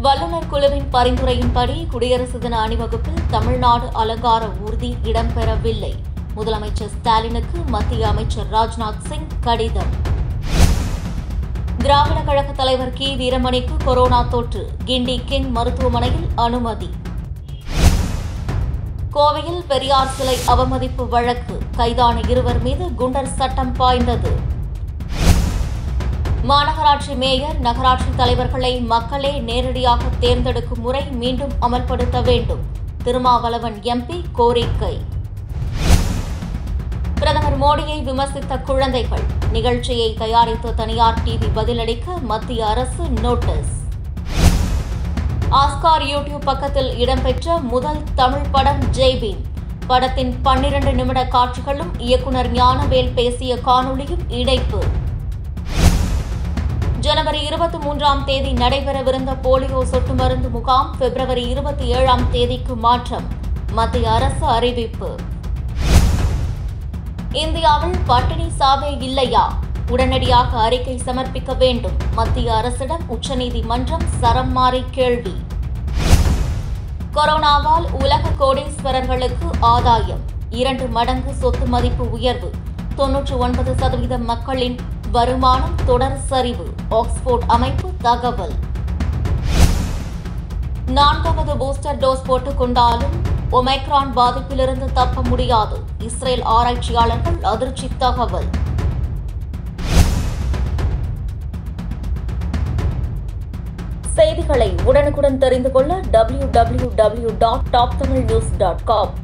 வல்லுநர் குழுவின் பரிந்துரையின்படி குடியரசு தின அணிவகுப்பில் தமிழ்நாடு அலங்கார ஊர்தி இடம்பெறவில்லை முதலமைச்சர் ஸ்டாலினுக்கு மத்திய அமைச்சர் ராஜ்நாத் சிங் கடிதம் திராவிட கழக தலைவர் கி வீரமணிக்கு கொரோனா தொற்று கிண்டி கிங் மருத்துவமனையில் அனுமதி கோவையில் பெரியார் சிலை அவமதிப்பு வழக்கு கைதான இருவர் மீது குண்டர் சட்டம் பாய்ந்தது மாநகராட்சி மேயர் நகராட்சி தலைவர்களை மக்களே நேரடியாக தேர்ந்தெடுக்கும் முறை மீண்டும் அமல்படுத்த வேண்டும் திருமாவளவன் எம்பி கோரிக்கை பிரதமர் மோடியை விமர்சித்த குழந்தைகள் நிகழ்ச்சியை தயாரித்த தனியார் டிவி பதிலளிக்க மத்திய அரசு நோட்டீஸ் ஆஸ்கார் யூடியூப் பக்கத்தில் இடம்பெற்ற முதல் தமிழ் படம் ஜெய்பீம் படத்தின் பன்னிரண்டு நிமிட காட்சிகளும் இயக்குனர் ஞானவேல் பேசிய காணொளியும் இணைப்பு ஜனவரி இருபத்தி மூன்றாம் தேதி நடைபெறவிருந்த போலியோ சொட்டு மருந்து முகாம் பிப்ரவரி இருபத்தி ஏழாம் தேதிக்கு மாற்றம் மத்திய அரசு அறிவிப்பு இந்தியாவில் பட்டினி சாவே இல்லையா உடனடியாக அறிக்கை சமர்ப்பிக்க வேண்டும் மத்திய அரசிடம் உச்சநீதிமன்றம் சரம் மாறி கேள்வி கொரோனாவால் உலக கோடீஸ்வரர்களுக்கு ஆதாயம் இரண்டு மடங்கு சொத்து மதிப்பு உயர்வு தொன்னூற்று ஒன்பது சதவீத மக்களின் வருமானம் தொடர் சரிவு ஆக்ஸ்போர்ட் அமைப்பு தகவல் நான்காவது பூஸ்டர் டோஸ் போட்டுக் கொண்டாலும் ஒமைக்ரான் பாதிப்பிலிருந்து தப்ப முடியாது இஸ்ரேல் ஆராய்ச்சியாளர்கள் அதிர்ச்சி தகவல் செய்திகளை உடனுக்குடன் தெரிந்து கொள்ள W W W dot top Tamil news dot com